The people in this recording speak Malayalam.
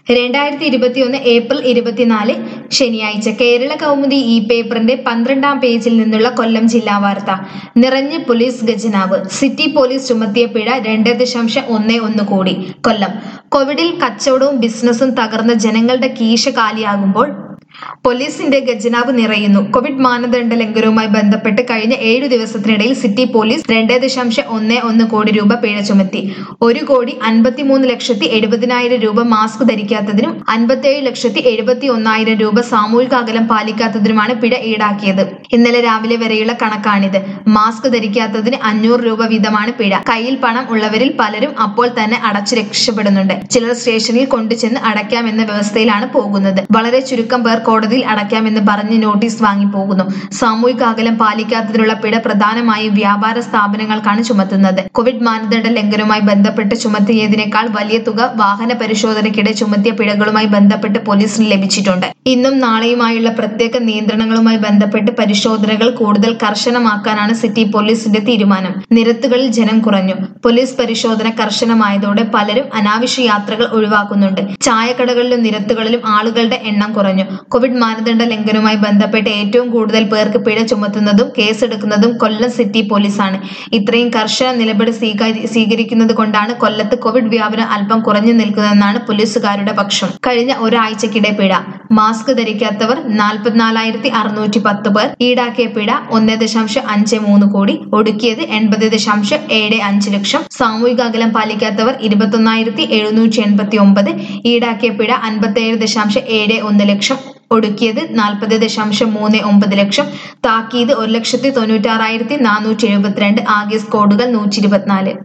രണ്ടായിരത്തി ഇരുപത്തിയൊന്ന് ഏപ്രിൽ ഇരുപത്തിനാല് ശനിയാഴ്ച കേരള കൗമുദി ഈ പേപ്പറിന്റെ പന്ത്രണ്ടാം പേജിൽ നിന്നുള്ള കൊല്ലം ജില്ലാ വാർത്ത നിറഞ്ഞ് പോലീസ് ഖജനാവ് സിറ്റി പോലീസ് ചുമത്തിയ പിഴ രണ്ട് ദശാംശം ഒന്ന് ഒന്ന് കോടി കൊല്ലം കോവിഡിൽ കച്ചവടവും ബിസിനസ്സും തകർന്ന ജനങ്ങളുടെ കീശ കാലിയാകുമ്പോൾ പോലീസിന്റെ ഖജനാവ് നിറയുന്നു കോവിഡ് മാനദണ്ഡ ലംഘനവുമായി ബന്ധപ്പെട്ട് കഴിഞ്ഞ ഏഴു ദിവസത്തിനിടയിൽ സിറ്റി പോലീസ് രണ്ട് ദശാംശം ഒന്ന് ഒന്ന് കോടി രൂപ പിഴ ചുമത്തി ഒരു കോടി അൻപത്തിമൂന്ന് ലക്ഷത്തി എഴുപതിനായിരം രൂപ മാസ്ക് ധരിക്കാത്തതിനും അൻപത്തിയേഴ് ലക്ഷത്തി എഴുപത്തി ഒന്നായിരം രൂപ സാമൂഹിക അകലം പാലിക്കാത്തതിനുമാണ് പിഴ ഈടാക്കിയത് ഇന്നലെ രാവിലെ വരെയുള്ള കണക്കാണിത് മാസ്ക് ധരിക്കാത്തതിന് അഞ്ഞൂറ് രൂപ വീതമാണ് പിഴ കയ്യിൽ പണം ഉള്ളവരിൽ പലരും അപ്പോൾ തന്നെ അടച്ചു രക്ഷപ്പെടുന്നുണ്ട് ചിലർ സ്റ്റേഷനിൽ കൊണ്ടുചെന്ന് അടയ്ക്കാമെന്ന വ്യവസ്ഥയിലാണ് പോകുന്നത് വളരെ ചുരുക്കം പേർ കോടതിയിൽ അടയ്ക്കാമെന്ന് പറഞ്ഞ് നോട്ടീസ് വാങ്ങി പോകുന്നു സാമൂഹിക അകലം പാലിക്കാത്തതിനുള്ള പിഴ പ്രധാനമായും വ്യാപാര സ്ഥാപനങ്ങൾക്കാണ് ചുമത്തുന്നത് കോവിഡ് മാനദണ്ഡ ലംഘനവുമായി ബന്ധപ്പെട്ട് ചുമത്തിയതിനേക്കാൾ വലിയ തുക വാഹന പരിശോധനയ്ക്കിടെ ചുമത്തിയ പിഴകളുമായി ബന്ധപ്പെട്ട് പോലീസിന് ലഭിച്ചിട്ടുണ്ട് ഇന്നും നാളെയുമായുള്ള പ്രത്യേക നിയന്ത്രണങ്ങളുമായി ബന്ധപ്പെട്ട് പരിശോധനകൾ കൂടുതൽ കർശനമാക്കാനാണ് സിറ്റി പോലീസിന്റെ തീരുമാനം നിരത്തുകളിൽ ജനം കുറഞ്ഞു പോലീസ് പരിശോധന കർശനമായതോടെ പലരും അനാവശ്യ യാത്രകൾ ഒഴിവാക്കുന്നുണ്ട് ചായക്കടകളിലും നിരത്തുകളിലും ആളുകളുടെ എണ്ണം കുറഞ്ഞു കോവിഡ് മാനദണ്ഡ ലംഘനവുമായി ബന്ധപ്പെട്ട് ഏറ്റവും കൂടുതൽ പേർക്ക് പിഴ ചുമത്തുന്നതും കേസെടുക്കുന്നതും കൊല്ലം സിറ്റി പോലീസാണ് ഇത്രയും കർശന നിലപാട് സ്വീകാരി സ്വീകരിക്കുന്നത് കൊണ്ടാണ് കൊല്ലത്ത് കോവിഡ് വ്യാപനം അല്പം കുറഞ്ഞു നിൽക്കുന്നതെന്നാണ് പോലീസുകാരുടെ പക്ഷം കഴിഞ്ഞ ഒരാഴ്ചക്കിടെ പിഴ മാസ്ക് ധരിക്കാത്തവർ നാൽപ്പത്തിനാലായിരത്തി അറുന്നൂറ്റി പത്ത് പേർ ഈടാക്കിയ പിഴ ഒന്ന് ദശാംശം അഞ്ച് മൂന്ന് കോടി ഒടുക്കിയത് എൺപത് ദശാംശം ഏഴ് അഞ്ച് ലക്ഷം സാമൂഹിക അകലം പാലിക്കാത്തവർ ഇരുപത്തൊന്നായിരത്തി എഴുന്നൂറ്റി എൺപത്തി ഒമ്പത് ഈടാക്കിയ പിഴ അൻപത്തേഴ് ദശാംശം ഏഴ് ഒന്ന് ലക്ഷം ഒടുക്കിയത് നാൽപ്പത് ദശാംശം മൂന്ന് ഒമ്പത് ലക്ഷം താക്കീത് ഒരു ലക്ഷത്തി തൊണ്ണൂറ്റാറായിരത്തി നാനൂറ്റി എഴുപത്തിരണ്ട് ആകെ സ്കോഡുകൾ നൂറ്റി ഇരുപത്തിനാല്